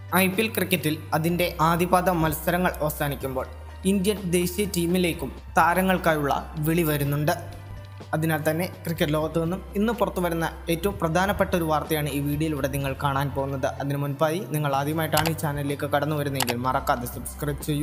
I P L ക്രിക്കറ്റിൽ അതിൻ്റെ ആദ്യപാദ മത്സരങ്ങൾ അവസാനിക്കുമ്പോൾ ഇന്ത്യൻ ദേശീയ ടീമിലേക്കും താരങ്ങൾക്കായുള്ള വിളി വരുന്നുണ്ട് അതിനാൽ തന്നെ ക്രിക്കറ്റ് ലോകത്തു നിന്നും ഇന്ന് പുറത്തു വരുന്ന ഏറ്റവും പ്രധാനപ്പെട്ട ഒരു വാർത്തയാണ് ഈ വീഡിയോയിലൂടെ നിങ്ങൾ കാണാൻ പോകുന്നത് അതിനു മുൻപായി നിങ്ങൾ ആദ്യമായിട്ടാണ് ഈ ചാനലിലേക്ക് കടന്നു വരുന്നതെങ്കിൽ മറക്കാതെ സബ്സ്ക്രൈബ് ചെയ്യൂ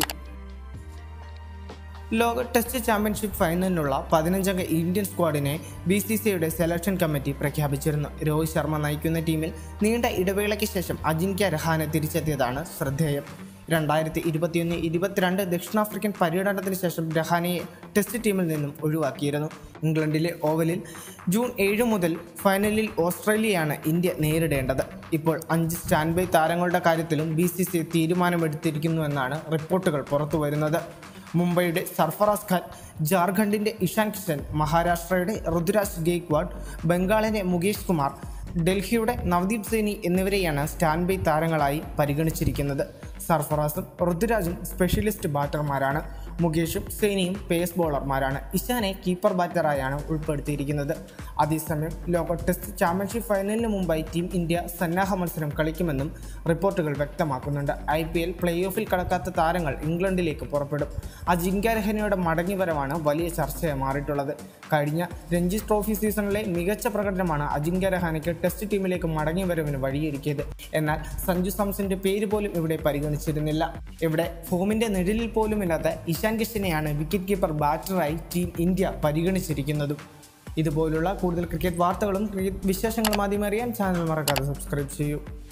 ലോക ടെസ്റ്റ് ചാമ്പ്യൻഷിപ്പ് ഫൈനലിനുള്ള പതിനഞ്ചംഗ ഇന്ത്യൻ സ്ക്വാഡിനെ ബി സി സിയുടെ സെലക്ഷൻ കമ്മിറ്റി പ്രഖ്യാപിച്ചിരുന്നു രോഹിത് ശർമ്മ നയിക്കുന്ന ടീമിൽ നീണ്ട ഇടവേളയ്ക്ക് ശേഷം അജിൻക്യ രഹാനെ തിരിച്ചെത്തിയതാണ് ശ്രദ്ധേയം രണ്ടായിരത്തി ഇരുപത്തിയൊന്ന് ഇരുപത്തിരണ്ട് ദക്ഷിണാഫ്രിക്കൻ പര്യടനത്തിന് ശേഷം രഹാനെയെ ടെസ്റ്റ് ടീമിൽ നിന്നും ഒഴിവാക്കിയിരുന്നു ഇംഗ്ലണ്ടിലെ ഓവലിൽ ജൂൺ ഏഴ് മുതൽ ഫൈനലിൽ ഓസ്ട്രേലിയയാണ് ഇന്ത്യ നേരിടേണ്ടത് ഇപ്പോൾ അഞ്ച് സ്റ്റാൻഡ് ബൈ താരങ്ങളുടെ കാര്യത്തിലും ബി സി സി തീരുമാനമെടുത്തിരിക്കുന്നുവെന്നാണ് റിപ്പോർട്ടുകൾ പുറത്തുവരുന്നത് മുംബൈയുടെ സർഫറാസ് ഖാൻ ജാർഖണ്ഡിന്റെ ഇഷാൻ കിഷൻ മഹാരാഷ്ട്രയുടെ ഋതുരാജ് ഗെയ്ക്വാഡ് ബംഗാളിലെ മുകേഷ് കുമാർ ഡൽഹിയുടെ നവദീപ് സൈനി എന്നിവരെയാണ് സ്റ്റാൻഡ് ബൈ താരങ്ങളായി പരിഗണിച്ചിരിക്കുന്നത് സർഫറാസും ഋതുരാജും സ്പെഷ്യലിസ്റ്റ് ബാറ്റർമാരാണ് മുകേഷും സൈനിയും പേസ് ബോളർമാരാണ് ഇഷാനെ കീപ്പർ ബാറ്ററായാണ് ഉൾപ്പെടുത്തിയിരിക്കുന്നത് അതേസമയം ലോക ടെസ്റ്റ് ചാമ്പ്യൻഷിപ്പ് ഫൈനലിന് മുമ്പായി ടീം ഇന്ത്യ സന്നാഹ മത്സരം കളിക്കുമെന്നും റിപ്പോർട്ടുകൾ വ്യക്തമാക്കുന്നുണ്ട് ഐ പി എൽ പ്ലേ ഓഫിൽ കടക്കാത്ത താരങ്ങൾ ഇംഗ്ലണ്ടിലേക്ക് പുറപ്പെടും അജിങ്ക്യ രഹനയുടെ മടങ്ങിവരവാണ് വലിയ ചർച്ചയായി മാറിയിട്ടുള്ളത് കഴിഞ്ഞ രഞ്ജി ട്രോഫി സീസണിലെ മികച്ച പ്രകടനമാണ് അജിങ്ക്യ രഹാനയ്ക്ക് ടെസ്റ്റ് ടീമിലേക്ക് മടങ്ങിവരവിന് വഴിയൊരുക്കിയത് എന്നാൽ സഞ്ജു സാംസന്റെ പേര് പോലും ഇവിടെ പരിഗണിച്ചിരുന്നില്ല ഇവിടെ ഫോമിന്റെ നിഴലിൽ പോലും ഇല്ലാത്ത ഇഷാൻ കിഷനെയാണ് വിക്കറ്റ് കീപ്പർ ബാറ്ററായി ടീം ഇന്ത്യ പരിഗണിച്ചിരിക്കുന്നതും ഇതുപോലുള്ള കൂടുതൽ ക്രിക്കറ്റ് വാർത്തകളും ക്രിക്കറ്റ് വിശേഷങ്ങളും ആദ്യം അറിയാൻ ചാനൽ മറക്കാതെ സബ്സ്ക്രൈബ് ചെയ്യൂ